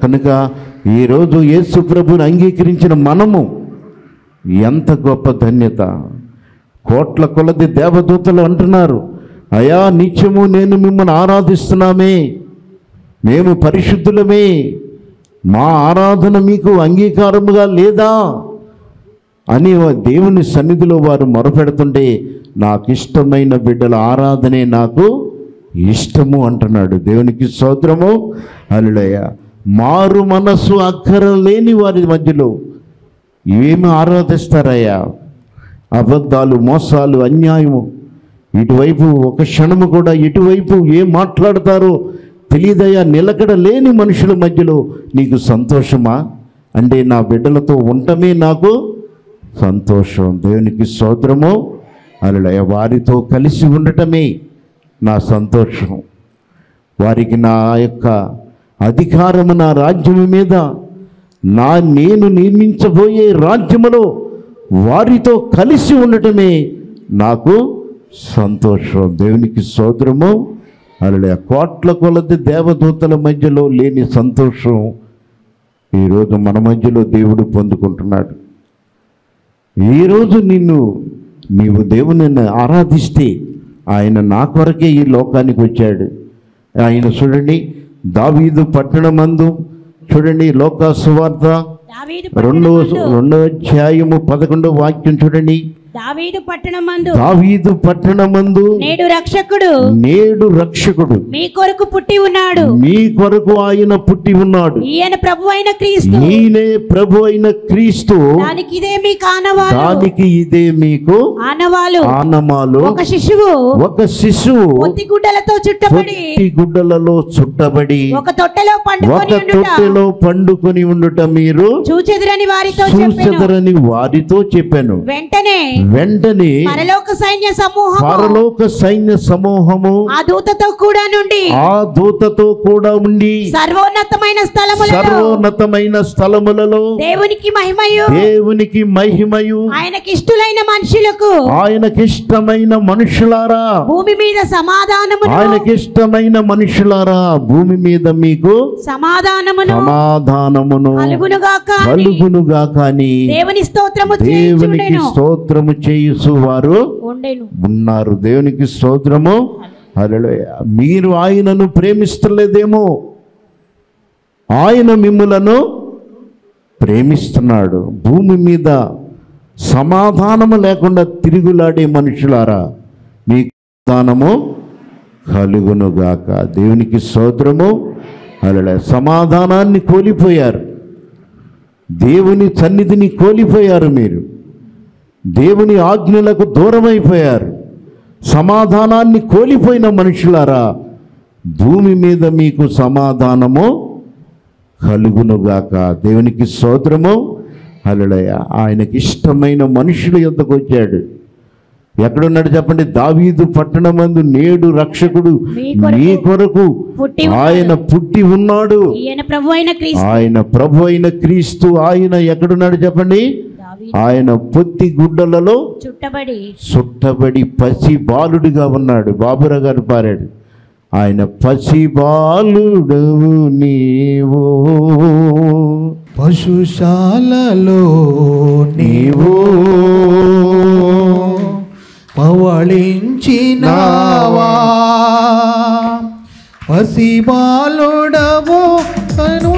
కనుక ఈరోజు యేసు ప్రభుని అంగీకరించిన మనము ఎంత గొప్ప ధన్యత కోట్ల కొలది దేవదూతలు అంటున్నారు అయా నిత్యము నేను మిమ్మల్ని ఆరాధిస్తున్నామే మేము పరిశుద్ధులమే మా ఆరాధన మీకు అంగీకారముగా లేదా అని దేవుని సన్నిధిలో వారు మొరపెడుతుంటే నాకు ఇష్టమైన బిడ్డల ఆరాధనే నాకు ఇష్టము అంటున్నాడు దేవునికి స్తోత్రము అల్లుడయ్య మారు మనస్సు అక్కర లేని వారి మధ్యలో ఏమి ఆరాధిస్తారయ్యా అబద్ధాలు మోసాలు అన్యాయము ఇటువైపు ఒక క్షణము కూడా ఇటువైపు ఏం మాట్లాడతారో తెలియదయ్యా నిలకడ లేని మనుషుల మధ్యలో నీకు సంతోషమా అంటే నా బిడ్డలతో ఉండటమే నాకు సంతోషం దేవునికి సోదరము అలడయ వారితో కలిసి ఉండటమే నా సంతోషం వారికి నా యొక్క అధికారము నా రాజ్యము మీద నా నేను నిర్మించబోయే రాజ్యములో వారితో కలిసి ఉండటమే నాకు సంతోషం దేవునికి సోదరము అలా కోట్ల కొలది దేవదూతల మధ్యలో లేని సంతోషం ఈరోజు మన మధ్యలో దేవుడు పొందుకుంటున్నాడు ఈరోజు నిన్ను నీవు దేవుని ఆరాధిస్తే ఆయన నా కొరకే ఈ లోకానికి వచ్చాడు ఆయన చూడండి దావీదు పట్టణమందు చూడండి లోకా సువార్త దావీదు రెండో పట్టణమందు రెండో అధ్యాయము పదకొండో వాక్యం చూడండి దావీదు పట్టణమందు దావీదు పట్టణమందు నేడు రక్షకుడు నేడు రక్షకుడు మీ కొరకు పుట్టి ఉన్నాడు మీ కొరకు ఆయన పుట్టి ఉన్నాడు ఈయన ప్రభు అయిన క్రీస్తు ఈయనే ప్రభు అయిన క్రీస్తు దానికి ఇదే మీ కానవాలు దానికి ఇదే మీకు ఆనవాలు ఆనమాలు ఒక శిశువు ఒక శిశువు పొత్తి గుడ్డలతో చుట్టబడి పొట్టి గుడ్డలలో చుట్టబడి ఒక తొట్టెలో పండుకొని ఒక ఉండుట తొట్టెలో పండుకొని ఉండుట మీరు చూచెదురని వారితో చెప్పెను చూచెదరని వారితో చెప్పాను వెంటనే వెంటనే పరలోక సైన్య సమూహం పరలోక సైన్య సమూహము ఆ దూతతో కూడా నుండి ఆ దూతతో కూడా ఉండి సర్వోన్నతమైన స్థలములలో సర్వోన్నతమైన స్థలములలో దేవునికి మహిమయు దేవునికి మహిమయు ఆయనకి ఇష్టలైన మనుషులకు ఆయనకిష్టమైన మనుషులారా భూమి మీద సమాధానమును ఆయనకిష్టమైన మనుషులారా భూమి మీద మీకు సమాధానమును సమాధానమును కలుగునుగాక అని కలుగునుగా కానీ దేవుని స్తోత్రము దేవునికి చేయుచుండెను స్తోత్రము చేయుసు వారు ఉండెను ఉన్నారు దేవునికి స్తోత్రము హల్లెలూయా మీరు ఆయనను ప్రేమిస్తలేదేమో ఆయన మిమ్ములను ప్రేమిస్తున్నాడు భూమి మీద సమాధానము లేకుండా తిరుగులాడే మనుషులారా మీ సమాధానము కలుగునుగాక దేవునికి స్తోత్రము అలా సమాధానాన్ని కోల్పోయారు దేవుని సన్నిధిని కోల్పోయారు మీరు దేవుని ఆజ్ఞలకు దూరమైపోయారు సమాధానాన్ని కోల్పోయిన మనుషులారా భూమి మీద మీకు సమాధానము కలుగునుగాక దేవునికి స్తోత్రము హల్లెలూయా ఆయనకి ఇష్టమైన మనుషుల యొద్దకు వచ్చాడు ఎక్కడున్నాడు చెప్పండి దావీదు పట్టణమందు నేడు రక్షకుడు మీ కొరకు మీ కొరకు పుట్టి ఉన్నాడు. ఆయన పుట్టి ఉన్నాడు ఈయన ప్రభు అయిన క్రీస్తు ఆయన ప్రభు అయిన క్రీస్తు ఆయన ఎక్కడున్నాడు చెప్పండి దావీదు ఆయన పొత్తి గుడ్డలలో చుట్టబడి చుట్టబడి పసి బాలుడిగా ఉన్నాడు బాబురా గారు పారాడు ఆయన పసి బాలుడవు నీవు పశుశాలలో నీవు పవళించినావా పసిబాలుడవు కను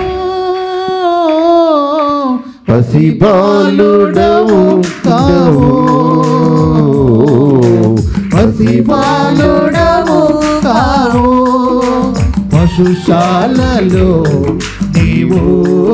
పసి బాలుడవు కావు పసిబాలుడవు కావు పశుశాలలో నీవు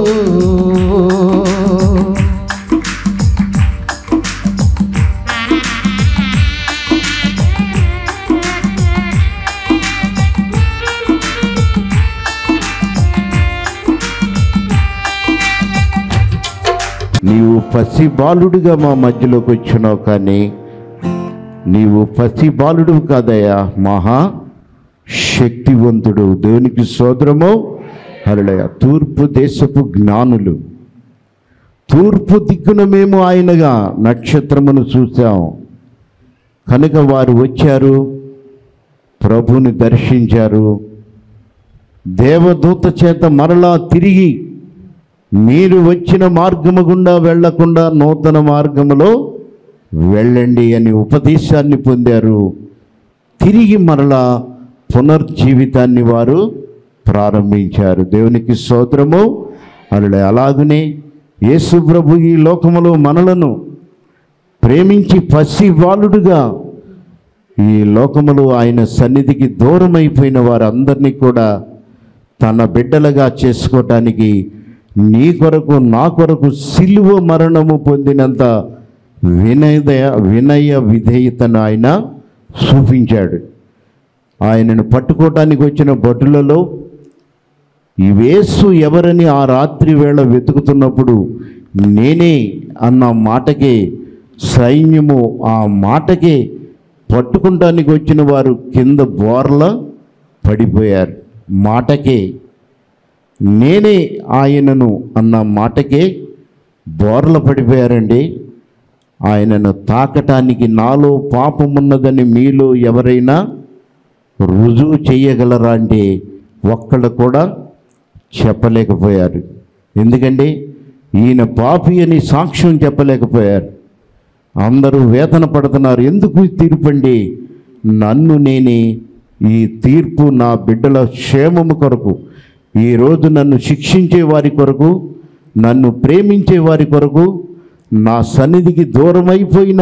నీవు పసి బాలుడిగా మా మధ్యలోకి వచ్చినావు కానీ నీవు పసి బాలుడు కాదయ్యా మహా శక్తివంతుడు దేవునికి సోదరము హరళయ తూర్పు దేశపు జ్ఞానులు తూర్పు దిక్కున మేము ఆయనగా నక్షత్రమును చూసాం కనుక వారు వచ్చారు ప్రభుని దర్శించారు దేవదూత చేత మరలా తిరిగి మీరు వచ్చిన మార్గము గుండా వెళ్లకుండా నూతన మార్గములో వెళ్ళండి అని ఉపదేశాన్ని పొందారు తిరిగి మరలా పునర్జీవితాన్ని వారు ప్రారంభించారు దేవునికి స్తోత్రము అలా అలాగనే యేసు ప్రభు ఈ లోకములో మనలను ప్రేమించి పసి బాలుడుగా ఈ లోకములో ఆయన సన్నిధికి దూరమైపోయిన వారందరినీ కూడా తన బిడ్డలుగా చేసుకోవటానికి నీ కొరకు నా కొరకు సిలువ మరణము పొందినంత వినయ వినయ విధేయతను ఆయన చూపించాడు ఆయనను పట్టుకోవటానికి వచ్చిన భటులలో ఈ వేసు ఎవరని ఆ రాత్రి వేళ వెతుకుతున్నప్పుడు నేనే అన్న మాటకే సైన్యము ఆ మాటకే పట్టుకుంటానికి వచ్చిన వారు కింద బోర్ల పడిపోయారు మాటకే నేనే ఆయనను అన్న మాటకే బోర్ల పడిపోయారండి ఆయనను తాకటానికి నాలో పాపమున్నదని మీలో ఎవరైనా రుజువు చేయగలరా అంటే ఒక్కళ్ళు కూడా చెప్పలేకపోయారు ఎందుకంటే ఈయన పాపి అని సాక్ష్యం చెప్పలేకపోయారు అందరూ వేతన పడుతున్నారు ఎందుకు ఈ తీర్పండి నన్ను నేనే ఈ తీర్పు నా బిడ్డల క్షేమము కొరకు ఈరోజు నన్ను శిక్షించే వారి కొరకు నన్ను ప్రేమించే వారి కొరకు నా సన్నిధికి దూరమైపోయిన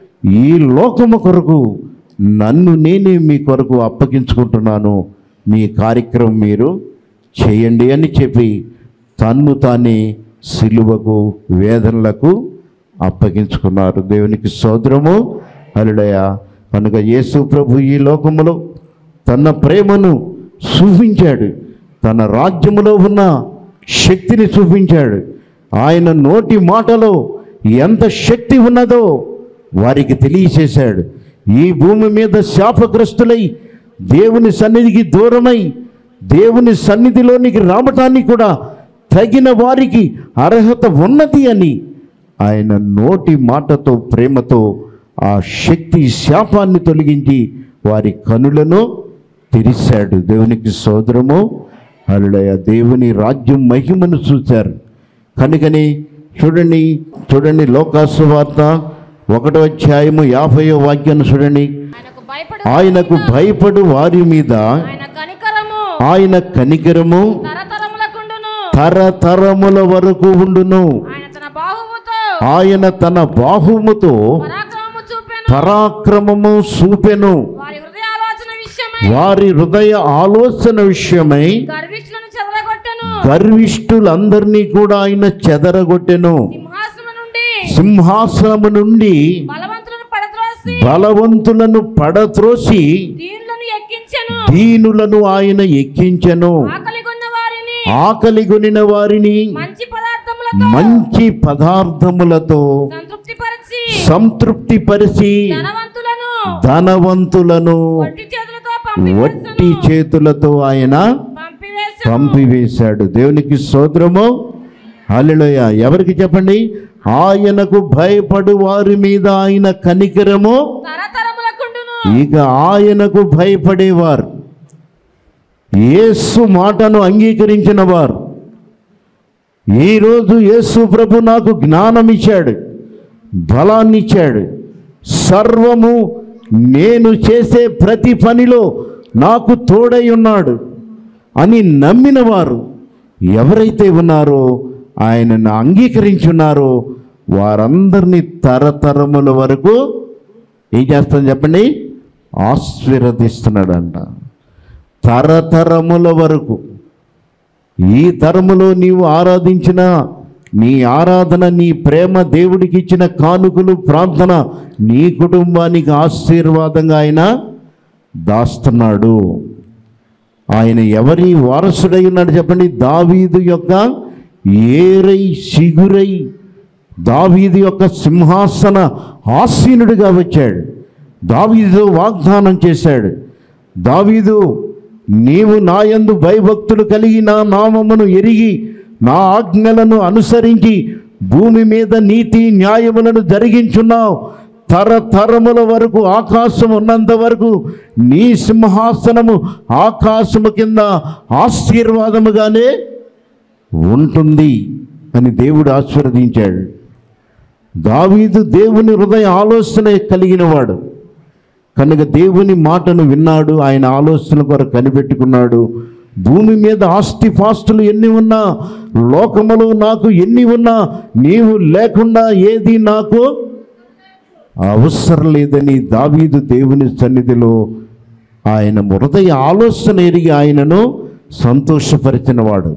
ఈ లోకము కొరకు నన్ను నేనే మీ కొరకు అప్పగించుకుంటున్నాను మీ కార్యక్రమం మీరు చేయండి అని చెప్పి తన్ను తానే సిలువకు వేదనలకు అప్పగించుకున్నారు దేవునికి సోదరము అలుడయ కనుక యేసు ప్రభు ఈ లోకములో తన ప్రేమను చూపించాడు తన రాజ్యములో ఉన్న శక్తిని చూపించాడు ఆయన నోటి మాటలో ఎంత శక్తి ఉన్నదో వారికి తెలియచేశాడు ఈ భూమి మీద శాపగ్రస్తులై దేవుని సన్నిధికి దూరమై దేవుని సన్నిధిలోనికి రావటానికి కూడా తగిన వారికి అర్హత ఉన్నది అని ఆయన నోటి మాటతో ప్రేమతో ఆ శక్తి శాపాన్ని తొలగించి వారి కనులను తెరిశాడు దేవునికి సోదరము అల్లుడయ దేవుని రాజ్యం మహిమను చూశారు కనుకని చూడండి చూడండి లోకాసు వార్త ఒకటో అధ్యాయము యాభైయో వాక్యాన్ని చూడండి ఆయనకు భయపడు ఆయనకు భయపడు వారి మీద ఆయన కనికరము ఆయన కనికరము తరతరములకుండును తరతరముల వరకు ఉండును ఆయన తన బాహువుతో ఆయన తన బాహుముతో పరాక్రమము చూపెను పరాక్రమము చూపెను వారి హృదయ ఆలోచన విషయమై వారి హృదయ ఆలోచన విషయమై గర్విష్ఠులను చెదరగొట్టెను గర్విష్ఠులందరినీ కూడా ఆయన చెదరగొట్టెను సింహాసనం నుండి సింహాసనము నుండి బలవంతులను పడద్రోసి బలవంతులను పడత్రోసి దీనులను ఎక్కించెను దీనులను ఆయన ఎక్కించెను ఆకలిగొన్న వారిని ఆకలిగొనిన వారిని మంచి పదార్థములతో మంచి పదార్థములతో సంతృప్తిపరిచి సంతృప్తి పరిచి ధనవంతులను ధనవంతులను వట్టి చేతులతో వట్టి పంపివేసెను చేతులతో ఆయన పంపివేసెను పంపివేశాడు దేవునికి స్తోత్రము హల్లెలూయ ఎవరికి చెప్పండి ఆయనకు భయపడు వారి మీద ఆయన కనికరము తరతరములకుండును ఇక ఆయనకు భయపడేవారు యేసు మాటను అంగీకరించిన వారు ఈరోజు యేసు ప్రభు నాకు జ్ఞానం ఇచ్చాడు బలాన్ని ఇచ్చాడు సర్వము నేను చేసే ప్రతి పనిలో నాకు తోడై ఉన్నాడు అని నమ్మిన వారు ఎవరైతే ఉన్నారో ఆయనను అంగీకరించున్నారో వారందరినీ తరతరముల వరకు ఏం చేస్తాం చెప్పండి ఆశీర్వదిస్తున్నాడంట తరతరముల వరకు ఈ తరములో నీవు ఆరాధించిన నీ ఆరాధన నీ ప్రేమ దేవుడికి ఇచ్చిన కానుకలు ప్రార్థన నీ కుటుంబానికి ఆశీర్వాదంగా ఆయన దాస్తున్నాడు ఆయన ఎవరి వారసుడై ఉన్నాడు చెప్పండి దావీదు యొక్క ఏరై సిగురై దావీదు యొక్క సింహాసన ఆసీనుడిగా వచ్చాడు దావీదు వాగ్దానం చేశాడు దావీదు నీవు నాయందు భయభక్తులు కలిగి నా నామమును ఎరిగి నా ఆజ్ఞలను అనుసరించి భూమి మీద నీతి న్యాయములను జరిగించున్నావు తరతరముల వరకు ఆకాశం ఉన్నంత వరకు నీ సింహాసనము ఆకాశము కింద ఆశీర్వాదముగానే ఉంటుంది అని దేవుడు ఆశీర్వదించాడు దావీదు దేవుని హృదయ ఆలోచన కలిగినవాడు కనుక దేవుని మాటను విన్నాడు ఆయన ఆలోచన కొరకు కనిపెట్టుకున్నాడు భూమి మీద ఆస్తి పాస్తులు ఎన్ని ఉన్నా లోకములు నాకు ఎన్ని ఉన్నా నీవు లేకుండా ఏది నాకు అవసరం లేదని దావీదు దేవుని సన్నిధిలో ఆయన హృదయ ఆలోచన ఎరిగి ఆయనను సంతోషపరిచినవాడు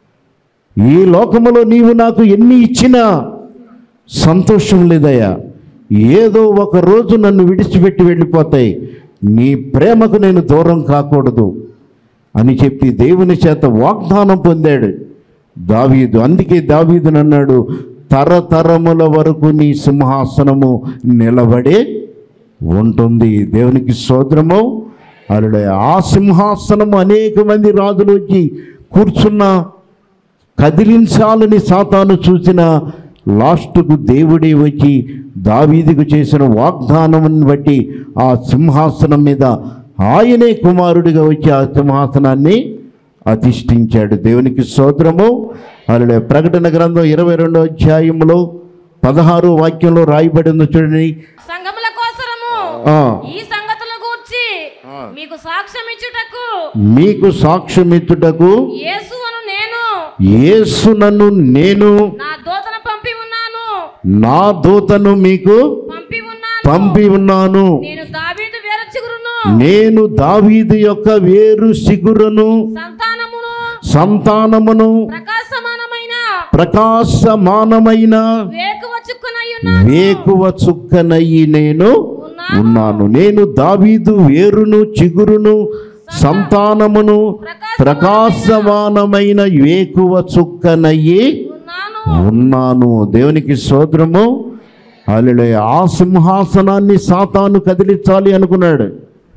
ఈ లోకములో నీవు నాకు ఎన్ని ఇచ్చినా సంతోషం లేదయ్యా ఏదో ఒక రోజు నన్ను విడిచిపెట్టి వెళ్ళిపోతాయి నీ ప్రేమకు నేను దూరం కాకూడదు అని చెప్పి దేవుని చేత వాగ్దానం పొందాడు దావీదు అందుకే దావీదుని అన్నాడు తరతరముల వరకు నీ సింహాసనము నిలబడే ఉంటుంది దేవునికి సోదరము అల్లుడే ఆ సింహాసనము అనేక మంది రాజులు వచ్చి కూర్చున్నా కదిలించాలని సాతాను చూసిన లాస్ట్కు దేవుడే వచ్చి దావీదుకు చేసిన వాగ్దానం బట్టి ఆ సింహాసనం మీద ఆయనే కుమారుడిగా వచ్చి ఆ సింహాసనాన్ని అధిష్ఠించాడు దేవునికి స్తోత్రము అలా ప్రకటన గ్రంథం ఇరవై రెండో అధ్యాయంలో పదహారు వాక్యంలో రాయబడింది చూడండి సంఘముల కోసరము ఆ, ఈ సంగతుల గూర్చి మీకు సాక్ష్యం ఇచ్చుటకు మీకు సాక్ష్యమిచ్చుటకు యేసు అను నేను యేసు నన్ను నేను నా దూతను పంపి ఉన్నాను నా దూతను మీకు పంపి ఉన్నాను పంపి ఉన్నాను నేను దావీదు వేర చిగురును నేను దావీదు యొక్క వేరు సిగురును సంతానమును సంతానమును ప్రకాశమానమైన ప్రకాశమానమైన వేకువ చుక్కనై ఉన్నాను వేకువ చుక్కనయ్యి నేను ఉన్నాను నేను దావీదు వేరును చిగురును సంతానమును ప్రకాశమానమైన వేకువ చుక్కనయ్యి ఉన్నాను ఉన్నాను దేవునికి సోదరము అల్లుడే ఆ సింహాసనాన్ని సాతాను కదిలించాలి అనుకున్నాడు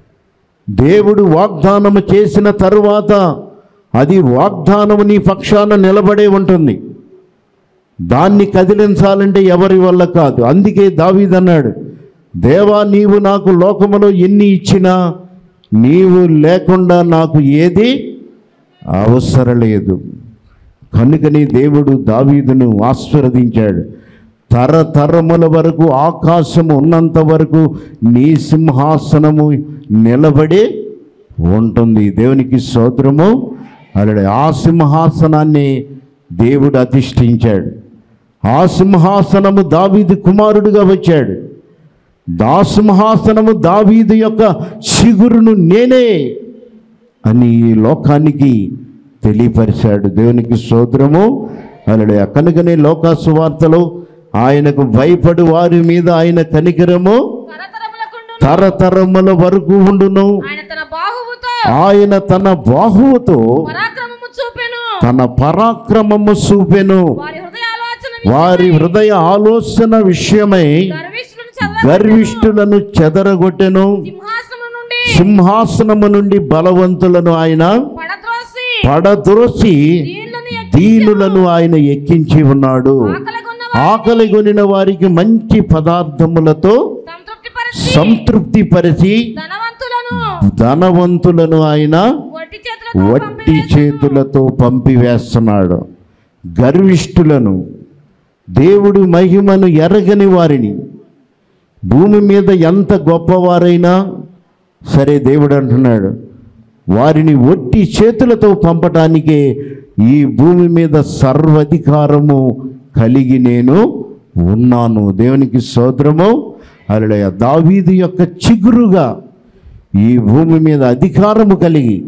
దేవుడు వాగ్దానము చేసిన తరువాత అది వాగ్దానము నీ పక్షాన నిలబడే ఉంటుంది దాన్ని కదిలించాలంటే ఎవరి వల్ల కాదు అందుకే దావీదన్నాడు దేవా నీవు నాకు లోకములో ఎన్ని ఇచ్చినా నీవు లేకుండా నాకు ఏది అవసరం లేదు కనుకని దేవుడు దావీదును ఆశీర్వదించాడు తరతరముల వరకు ఆకాశము ఉన్నంత వరకు నీ సింహాసనము నిలబడి ఉంటుంది దేవునికి స్తోత్రము అలాగే ఆ సింహాసనాన్ని దేవుడు అధిష్ఠించాడు ఆ సింహాసనము దావీదు కుమారుడుగా వచ్చాడు దా సింహాసనము దావీదు యొక్క చిగురును నేనే అని ఈ లోకానికి తెలియపరిచాడు దేవునికి స్తోత్రము అలాగే కనుకనే లోకాసు వార్తలో ఆయనకు భయపడి వారి మీద ఆయన కనికరము తరతరములకుండును తరతరముల వరకు ఉండును ఆయన తన బాహువుతో ఆయన తన బాహువుతో పరాక్రమము చూపెను తన పరాక్రమము చూపెను వారి హృదయ ఆలోచన వారి హృదయ ఆలోచన విషయమై గర్విష్ఠులను చదవ గర్విష్ఠులను చెదరగొట్టెను సింహాసనం నుండి సింహాసనము నుండి బలవంతులను ఆయన పడద్రోసి పడద్రోసి దీనులను ఎక్కి దీనులను ఆయన ఎక్కించి ఉన్నాడు ఆకలిగొన్న ఆకలి కొనిన వారికి మంచి పదార్థములతో సంతృప్తి పరిచి సంతృప్తి పరిచి ధనవంతులను ధనవంతులను ఆయన వట్టి చేతులతో వట్టి పంపివేసెను. చేతులతో పంపివేస్తున్నాడు గర్విష్ఠులను దేవుడు మహిమను ఎరగని వారిని భూమి మీద ఎంత గొప్పవారైనా సరే దేవుడు అంటున్నాడు వారిని ఒట్టి చేతులతో పంపటానికే ఈ భూమి మీద సర్వధికారము కలిగి నేను ఉన్నాను దేవునికి సోదరము అలడయ దావీదు యొక్క చిగురుగా ఈ భూమి మీద అధికారము కలిగి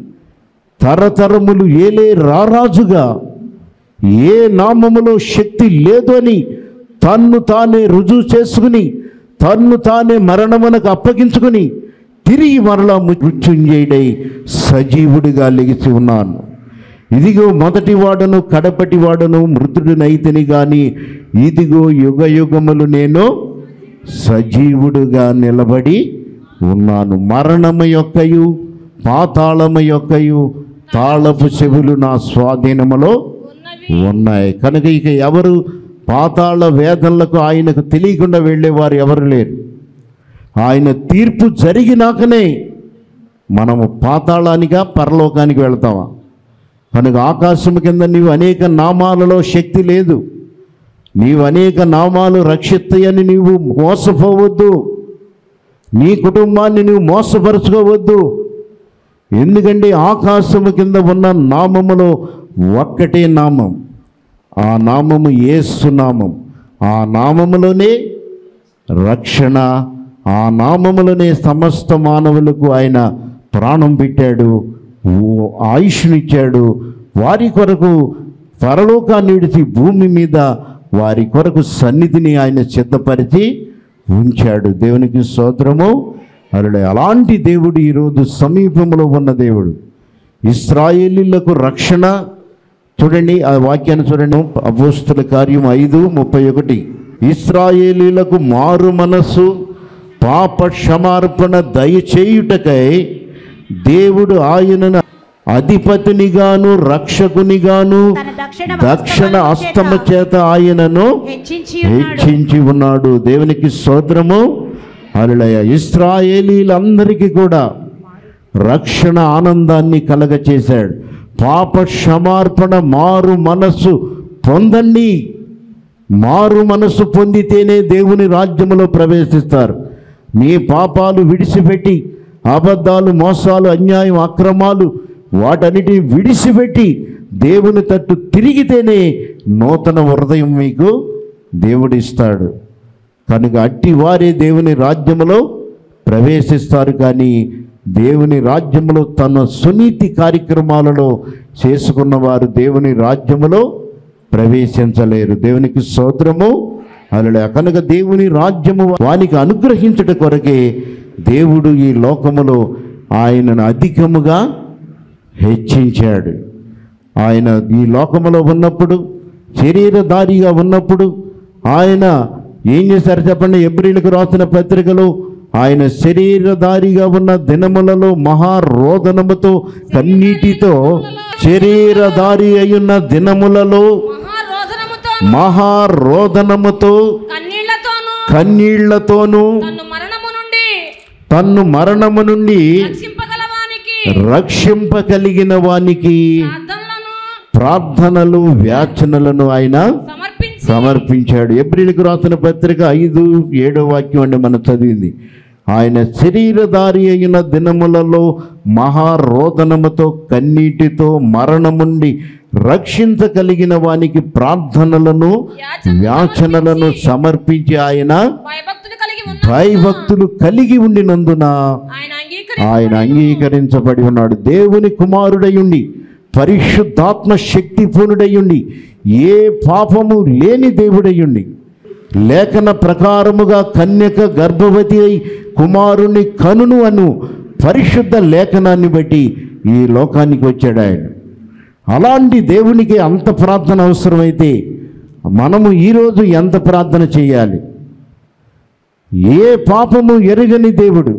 తరతరములు ఏలే రారాజుగా ఏ నామములో శక్తి లేదు అని తన్ను తానే రుజువు చేసుకుని తన్ను తానే మరణమునకు అప్పగించుకుని తిరిగి మరలా మృత్యుంజయుడై సజీవుడిగా లెగిసి ఉన్నాను ఇదిగో మొదటి వాడను కడపటి వాడను మృతుడినైతిని గాని ఇదిగో యుగ యుగములు నేను సజీవుడుగా నిలబడి ఉన్నాను మరణము యొక్కయు పాతాళము యొక్కయు తాళపు చెవులు నా స్వాధీనములో ఉన్నవి ఉన్నాయి కనుక ఇక ఎవరు పాతాళ వేదనలకు ఆయనకు తెలియకుండా వెళ్ళేవారు ఎవరు లేరు ఆయన తీర్పు జరిగినాకనే మనము పాతాళానిగా పరలోకానికి వెళ్తామా కనుక ఆకాశం కింద నీవు అనేక నామాలలో శక్తి లేదు నీవు అనేక నామాలు రక్షిస్తాయని నీవు మోసపోవద్దు నీ కుటుంబాన్ని నీవు మోసపరుచుకోవద్దు ఎందుకంటే ఆకాశము కింద ఉన్న నామములో ఒక్కటే నామం ఆ నామము యేసు నామం ఆ నామములోనే రక్షణ ఆ నామములోనే సమస్త మానవులకు ఆయన ప్రాణం పెట్టాడు ఓ- ఆయుష్నిచ్చాడు వారి కొరకు పరలోకాన్ని విడిచి భూమి మీద వారి కొరకు సన్నిధిని ఆయన సిద్ధపరిచి ఉంచాడు దేవునికి స్తోత్రము అరుడే అలాంటి దేవుడు ఈరోజు సమీపంలో ఉన్న దేవుడు ఇస్రాయేలీలకు రక్షణ చూడండి ఆ వాక్యాన్ని చూడండి అపోస్తుల కార్యం ఐదు ముప్పై ఒకటి ఇస్రాయేలీలకు మారు మనస్సు పాప క్షమార్పణ దయచేయుటకై దేవుడు ఆయనను అధిపతినిగాను రక్షకునిగాను తన దక్షిణ దక్షిణ హస్తము అస్తమ చేత ఆయనను హెచ్చించి ఉన్నాడు హెచ్చించి ఉన్నాడు దేవునికి స్తోత్రము అలయ ఇస్రాయేలీలందరికీ కూడా రక్షణ ఆనందాన్ని కలగచేశాడు పాప క్షమార్పణ మారు మనస్సు పొందండి మారు మనస్సు పొందితేనే దేవుని రాజ్యములో ప్రవేశిస్తారు మీ పాపాలు విడిచిపెట్టి అబద్ధాలు మోసాలు అన్యాయం అక్రమాలు వాటన్నిటిని విడిచిపెట్టి దేవుని తట్టు తిరిగితేనే నూతన హృదయం మీకు దేవుడిస్తాడు కనుక అట్టి వారే దేవుని రాజ్యములో ప్రవేశిస్తారు కానీ దేవుని రాజ్యములో తన సునీతి కార్యక్రమాలలో చేసుకున్న వారు దేవుని రాజ్యములో ప్రవేశించలేరు దేవునికి స్తోత్రము అలా కనుక దేవుని రాజ్యము వానికి అనుగ్రహించుట కొరకే దేవుడు ఈ లోకములో ఆయనను అధికముగా హెచ్చించాడు ఆయన ఈ లోకములో ఉన్నప్పుడు శరీరధారిగా ఉన్నప్పుడు ఆయన ఏం చేశారు చెప్పండి ఎబ్రిలకు రాసిన పత్రికలో ఆయన శరీరధారిగా ఉన్న దినములలో మహారోదనముతో కన్నీటితో శరీరధారి అయ్యున్న దినములలో మహారోధనముతో మహారోదనముతో కన్నీళ్లతోనూ కన్నీళ్లతోనూ తన్ను మరణము నుండి తన్ను మరణము నుండి రక్షింపగలవానికి రక్షింపగలిగిన వానికి ప్రార్థనలను ప్రార్థనలు వ్యాచనలను ఆయన సమర్పించి సమర్పించాడు ఎబ్రిలకు రాసిన పత్రిక ఐదు ఏడో వాక్యం అండి మనం చదివింది ఆయన శరీరధారి అయిన దినములలో మహారోదనముతో కన్నీటితో మరణముండి రక్షించగలిగిన వానికి ప్రార్థనలను వ్యాచనలను సమర్పించి ఆయన భయభక్తులు కలిగి ఉన్న భయభక్తులు కలిగి ఉండినందున ఆయన అంగీకరి ఆయన అంగీకరించబడి ఉన్నాడు దేవుని కుమారుడయుండి పరిశుద్ధాత్మ శక్తిపూర్ణుడయుండి ఏ పాపము లేని దేవుడయుండి లేఖన ప్రకారముగా కన్యక గర్భవతి అయి కుమారుని కనును అను పరిశుద్ధ లేఖనాన్ని బట్టి ఈ లోకానికి వచ్చాడు ఆయన అలాంటి దేవునికి అంత ప్రార్థన అవసరమైతే మనము ఈరోజు ఎంత ప్రార్థన చేయాలి ఏ పాపము ఎరుగని దేవుడు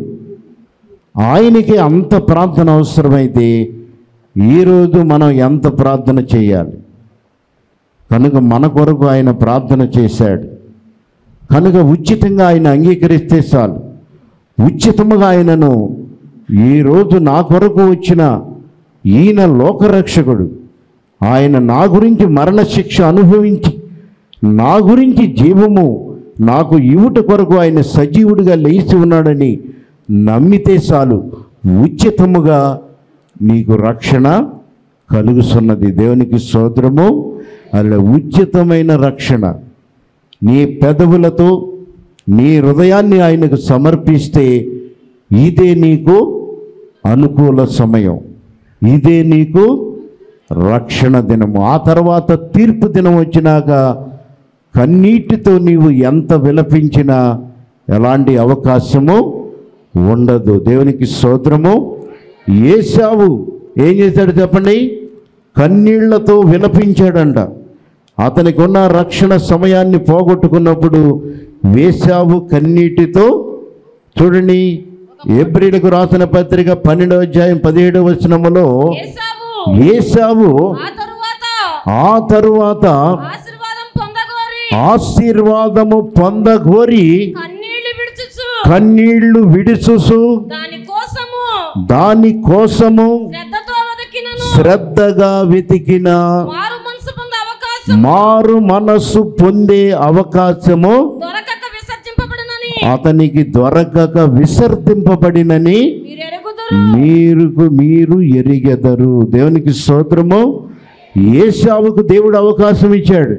ఆయనకి అంత ప్రార్థన అవసరమైతే ఈరోజు మనం ఎంత ప్రార్థన చేయాలి కనుక మన కొరకు ఆయన ప్రార్థన చేశాడు కనుక ఉచితంగా ఆయన అంగీకరిస్తే చాలు ఉచితముగా ఆయనను ఈరోజు నా కొరకు వచ్చిన ఈయన లోకరక్షకుడు ఆయన నా గురించి మరణశిక్ష అనుభవించి నా గురించి జీవము నాకు ఇవుట కొరకు ఆయన సజీవుడిగా లేచి ఉన్నాడని నమ్మితే చాలు ఉచితముగా నీకు రక్షణ కలుగుతున్నది దేవునికి స్తోత్రము అలా ఉచితమైన రక్షణ నీ పెదవులతో నీ హృదయాన్ని ఆయనకు సమర్పిస్తే ఇదే నీకు అనుకూల సమయం ఇదే నీకు రక్షణ దినము ఆ తర్వాత తీర్పు దినం వచ్చినాక కన్నీటితో నీవు ఎంత విలపించినా ఎలాంటి అవకాశము ఉండదు దేవునికి స్తోత్రము ఏసావు ఏం చేశాడు చెప్పండి కన్నీళ్లతో విలపించాడంట అతనికి ఉన్న రక్షణ సమయాన్ని పోగొట్టుకున్నప్పుడు వేశావు కన్నీటితో చూడండి ఏప్రిల్కు రాసిన పత్రిక పన్నెండవ అధ్యాయం పదిహేడవ వచనములో ఏసావు ఏసావు ఆ తరువాత ఆ తరువాత ఆశీర్వాదం పొందగోరి ఆశీర్వాదము పొందగోరి కన్నీళ్లు విడుచుచు కన్నీళ్లు విడుచుసు దాని కోసము దాని కోసము శ్రద్ధతో వెతికినను శ్రద్ధగా వెతికిన మారు మనసు పొందే అవకాశం అవకాశం మారు మనస్సు పొందే అవకాశము దొరకక విసర్జింపబడునని అతనికి దొరకక విసర్జింపబడినని మీరు ఎరుగుదురు మీరు మీరు ఎరిగెదరు దేవునికి స్తోత్రము ఏసావుకు దేవుడు అవకాశం ఇచ్చాడు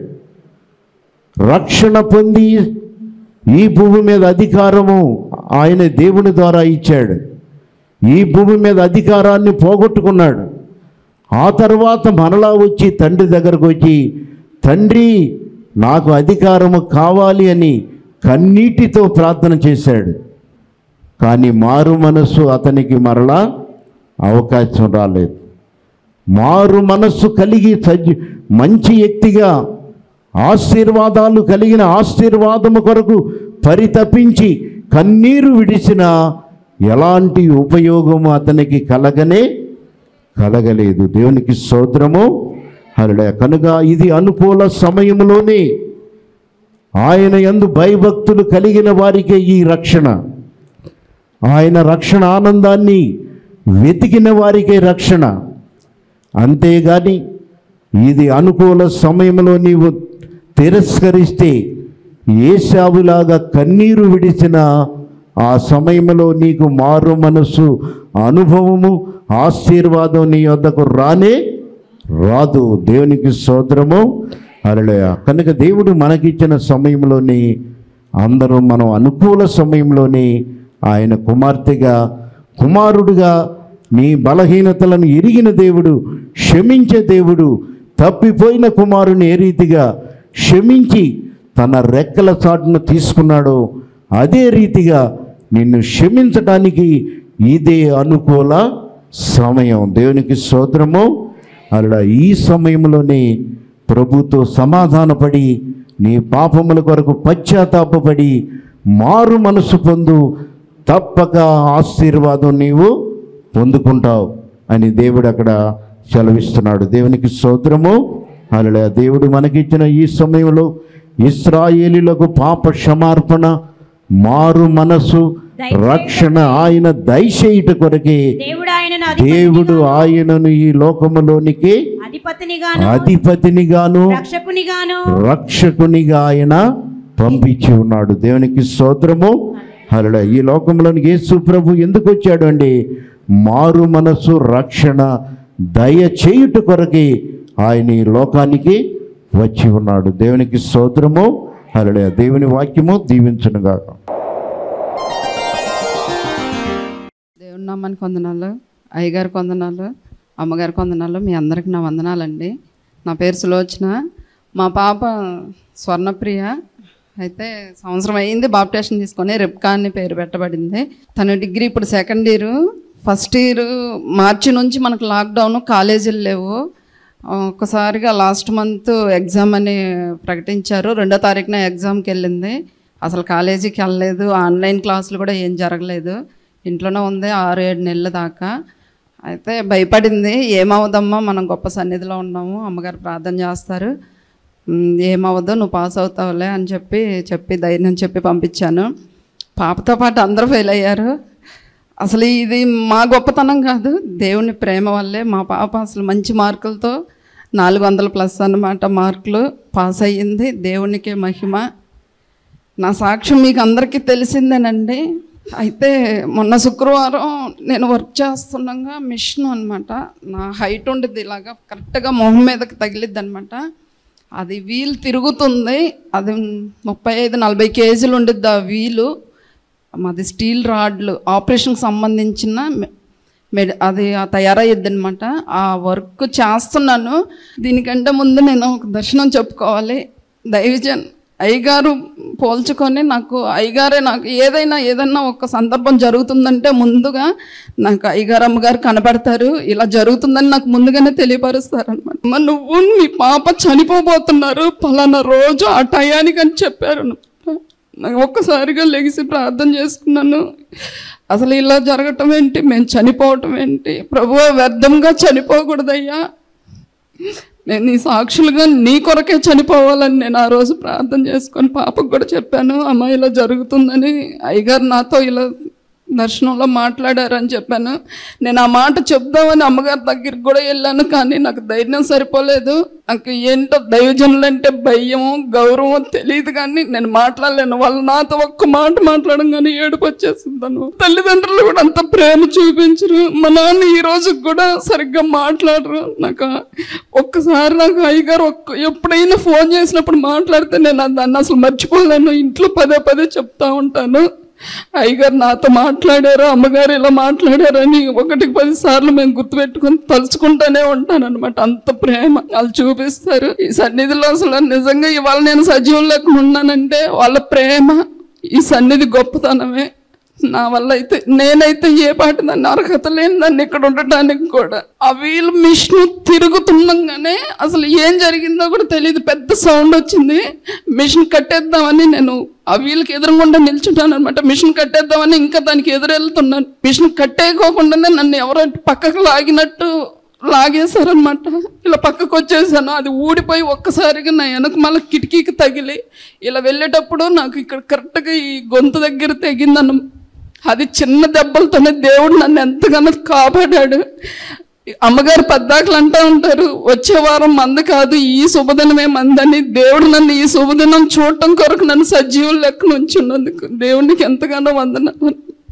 రక్షణ పొంది ఈ భూమి మీద అధికారము ఆయన దేవుని ద్వారా ఇచ్చాడు ఈ భూమి మీద అధికారాన్ని పోగొట్టుకున్నాడు ఆ తర్వాత మరలా వచ్చి తండ్రి దగ్గరకు వచ్చి తండ్రి నాకు అధికారము కావాలి అని కన్నీటితో ప్రార్థన చేశాడు కానీ మారు మనస్సు అతనికి మరలా అవకాశం రాలేదు మారు మనస్సు కలిగి సజ్జ మంచి వ్యక్తిగా ఆశీర్వాదాలు కలిగిన ఆశీర్వాదము కొరకు పరితపించి కన్నీరు విడిచిన ఎలాంటి ఉపయోగము అతనికి కలగనే కలగలేదు దేవునికి స్తోత్రము హరుడే కనుక ఇది అనుకూల సమయంలోనే ఆయన యందు భయభక్తులు కలిగిన వారికే ఈ రక్షణ ఆయన రక్షణ ఆనందాన్ని వెతికిన వారికే రక్షణ అంతేగాని ఇది అనుకూల సమయంలో నీవు తిరస్కరిస్తే ఏసావులాగా కన్నీరు విడిచిన ఆ సమయంలో నీకు మారు మనస్సు అనుభవము ఆశీర్వాదం నీ వద్దకు రానే రాదు దేవునికి సోదరము అరళయ కనుక దేవుడు మనకిచ్చిన సమయంలోనే అందరూ మనం అనుకూల సమయంలోనే ఆయన కుమార్తెగా కుమారుడుగా నీ బలహీనతలను ఎరిగిన దేవుడు క్షమించే దేవుడు తప్పిపోయిన కుమారుని ఏ రీతిగా క్షమించి తన రెక్కల చాటును తీసుకున్నాడో అదే రీతిగా నిన్ను క్షమించడానికి ఇదే అనుకూల సమయం దేవునికి స్తోత్రము అలా ఈ సమయంలోనే ప్రభుతో సమాధానపడి నీ పాపముల కొరకు పశ్చాత్తాపపడి మారు మనసు పొందు తప్పక ఆశీర్వాదం నీవు పొందుకుంటావు అని దేవుడు అక్కడ సెలవిస్తున్నాడు దేవునికి స్తోత్రము అలా దేవుడు మనకిచ్చిన ఈ సమయంలో ఇస్రాయేలీలకు పాప క్షమార్పణ మారు మనసు రక్షణ ఆయన దయచేయుట కొరకే దేవుడు ఆయనను దేవుడు ఆయనను ఈ లోకములోనికి అధిపతినిగాను అధిపతినిగాను రక్షకునిగాను రక్షకునిగా ఆయన పంపించి ఉన్నాడు దేవునికి స్తోత్రము హరడ ఈ లోకంలోనికి యేసు ప్రభు ఎందుకు వచ్చాడు అండి మారు మనసు రక్షణ దయ చేయుట కొరకే ఆయన ఈ లోకానికి వచ్చి ఉన్నాడు దేవునికి స్తోత్రము హరడ దేవుని వాక్యము దీవించునుగాక దేవుని నామానికి వందనాలు అయ్యగారికి వందనాలు అమ్మగారికి వందనాలు మీ అందరికి నా వందనాలండి నా పేరు సులోచన మా పాప స్వర్ణప్రియ అయితే సంవత్సరం అయింది బాప్టేషన్ తీసుకొని రెప్కా అని పేరు పెట్టబడింది తను డిగ్రీ ఇప్పుడు సెకండ్ ఇయర్ ఫస్ట్ ఇయర్ మార్చి నుంచి మనకు లాక్డౌన్ కాలేజీలు లేవు ఒక్కసారిగా లాస్ట్ మంత్ ఎగ్జామ్ అని ప్రకటించారు రెండో తారీఖున ఎగ్జామ్కి వెళ్ళింది అసలు కాలేజీకి వెళ్ళలేదు ఆన్లైన్ క్లాసులు కూడా ఏం జరగలేదు ఇంట్లోనే ఉంది ఆరు ఏడు నెలల దాకా అయితే భయపడింది ఏమవుదమ్మా మనం గొప్ప సన్నిధిలో ఉన్నాము అమ్మగారు ప్రార్థన చేస్తారు "ఉమ్, ఏమవ్వదు నువ్వు పాస్ అవుతావులే అని చెప్పి చెప్పి ధైర్యం చెప్పి పంపించాను పాపతో పాటు అందరూ ఫెయిల్ అయ్యారు అసలు ఇది మా గొప్పతనం కాదు దేవుని ప్రేమ వల్లే మా పాప అసలు మంచి మార్కులతో నాలుగు వందల ప్లస్ అన్నమాట మార్కులు పాస్ అయ్యింది దేవునికే మహిమ నా సాక్ష్యం మీకు అందరికీ తెలిసిందేనండి అయితే మొన్న శుక్రవారం నేను వర్క్ చేస్తుండగా మిషన్ అనమాట నా హైట్ ఉండేది ఇలాగా కరెక్ట్గా మొహం మీదకి తగిలిద్ది అనమాట అది వీల్ తిరుగుతుంది అది ముప్పై ఐదు నలభై కేజీలు ఉండిద్ది ఆ వీలు మాది స్టీల్ రాడ్లు ఆపరేషన్కి సంబంధించిన మె- మెడ్ అది ఆ తయారయ్యద్ది అనమాట ఆ వర్క్ చేస్తున్నాను దీనికంటే ముందు నేను ఒక దర్శనం చెప్పుకోవాలి దైవజన్ అయ్యగారు పోల్చుకొని నాకు అయ్యగారే నాకు ఏదైనా ఏదైనా ఒక సందర్భం జరుగుతుందంటే ముందుగా నాకు అయ్యగారు అమ్మగారు కనపడతారు ఇలా జరుగుతుందని నాకు ముందుగానే తెలియపరుస్తారు అనమాట నువ్వు నీ పాప చనిపోబోతున్నారు పలానా రోజు ఆ టయానికి అని చెప్పారు నాకు ఒక్కసారిగా లెగిసి ప్రార్థన చేసుకున్నాను అసలు ఇలా జరగటం ఏంటి మేము చనిపోవటం ఏంటి ప్రభు వ్యర్థంగా చనిపోకూడదయ్యా నేను నీ సాక్షులుగా నీ కొరకే చనిపోవాలని నేను ఆ రోజు ప్రార్థన చేసుకొని పాపకు కూడా చెప్పాను అమ్మ ఇలా జరుగుతుందని అయ్యగారు నాతో ఇలా దర్శనంలో మాట్లాడారని చెప్పాను నేను ఆ మాట చెప్దామని అమ్మగారి దగ్గరికి కూడా వెళ్ళాను కానీ నాకు ధైర్యం సరిపోలేదు నాకు ఏంటో దైవజనులు అంటే భయం గౌరవం తెలియదు కానీ నేను మాట్లాడలేను వాళ్ళు నాతో ఒక్క మాట మాట్లాడడం కానీ ఏడుపు వచ్చేసిందను తల్లిదండ్రులు కూడా అంత ప్రేమ చూపించరు మా నాన్న ఈ రోజు కూడా సరిగ్గా మాట్లాడరు నాకు ఒక్కసారి నాకు అయ్యగారు ఒక్క ఎప్పుడైనా ఫోన్ చేసినప్పుడు మాట్లాడితే నేను దాన్ని అసలు మర్చిపోలేను ఇంట్లో పదే పదే చెప్తా ఉంటాను అయ్యగారు నాతో మాట్లాడారు అమ్మగారు ఇలా మాట్లాడారని ఒకటికి పది సార్లు మేము గుర్తుపెట్టుకొని తలుచుకుంటానే ఉంటాను అనమాట అంత ప్రేమ వాళ్ళు చూపిస్తారు ఈ సన్నిధిలో అసలు నిజంగా ఇవాళ నేను సజీవం లేకుండా ఉన్నానంటే వాళ్ళ ప్రేమ ఈ సన్నిధి గొప్పతనమే నా వల్ల అయితే నేనైతే ఏ పాటి దాన్ని అర్హత లేని దాన్ని ఇక్కడ ఉండటానికి కూడా ఆ వీల్ మిషన్ తిరుగుతుండగానే అసలు ఏం జరిగిందో కూడా తెలియదు పెద్ద సౌండ్ వచ్చింది మిషన్ కట్టేద్దామని నేను ఆ వీళ్ళకి ఎదురుగుండా నిల్చుంటాను అనమాట మిషన్ కట్టేద్దామని ఇంకా దానికి ఎదురెళ్తున్నాను మిషన్ కట్టేయకోకుండానే నన్ను ఎవరో పక్కకు లాగినట్టు లాగేశారనమాట ఇలా పక్కకు వచ్చేసాను అది ఊడిపోయి ఒక్కసారిగా నా వెనక మళ్ళీ కిటికీకి తగిలి ఇలా వెళ్ళేటప్పుడు నాకు ఇక్కడ కరెక్ట్గా ఈ గొంతు దగ్గర తెగిందన్న అది చిన్న దెబ్బలతోనే దేవుడు నన్ను ఎంతగానో కాపాడాడు అమ్మగారు పద్దాకలు అంటూ ఉంటారు వచ్చే వారం మంద కాదు ఈ శుభదినమే మందని దేవుడు నన్ను ఈ శుభదినం చూడటం కొరకు నన్ను సజీవులు లెక్క ఉంచున్నందుకు దేవునికి ఎంతగానో వందనాలు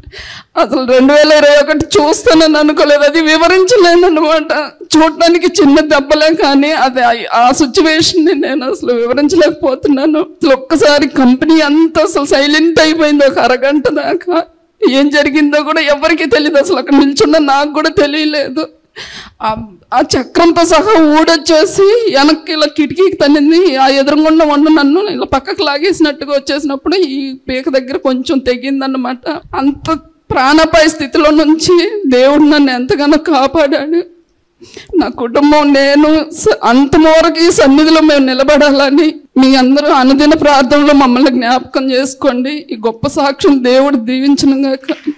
అసలు రెండు వేల ఇరవై ఒకటి చూస్తానని అనుకోలేదు అది వివరించలేను అనమాట చూడటానికి చిన్న దెబ్బలే కానీ అది ఆ- ఆ సిచ్యువేషన్ ని నేను అసలు వివరించలేకపోతున్నాను అసలు ఒక్కసారి కంపెనీ అంతా అసలు సైలెంట్ అయిపోయింది ఒక అరగంట దాకా ఏం జరిగిందో కూడా ఎవరికీ తెలియదు అసలు అక్కడ నిల్చున్న నాకు కూడా తెలియలేదు ఆ- ఆ చక్రంతో సహా ఊడొచ్చేసి వెనక్కి ఇలా కిటికీకి తన్నింది ఆ ఎదురుగుండా వండు నన్ను ఇలా పక్కకు లాగేసినట్టుగా వచ్చేసినప్పుడు ఈ పీక దగ్గర కొంచెం తెగిందన్నమాట అంత ప్రాణపాయ స్థితిలో నుంచి దేవుడు నన్ను ఎంతగానో కాపాడాడు నా కుటుంబం నేను స- అంతవరకు ఈ సన్నిధిలో మేము నిలబడాలని మీ అందరూ అనుదిన ప్రార్థనలో మమ్మల్ని జ్ఞాపకం చేసుకోండి ఈ గొప్ప సాక్ష్యం దేవుడు దీవించను గాక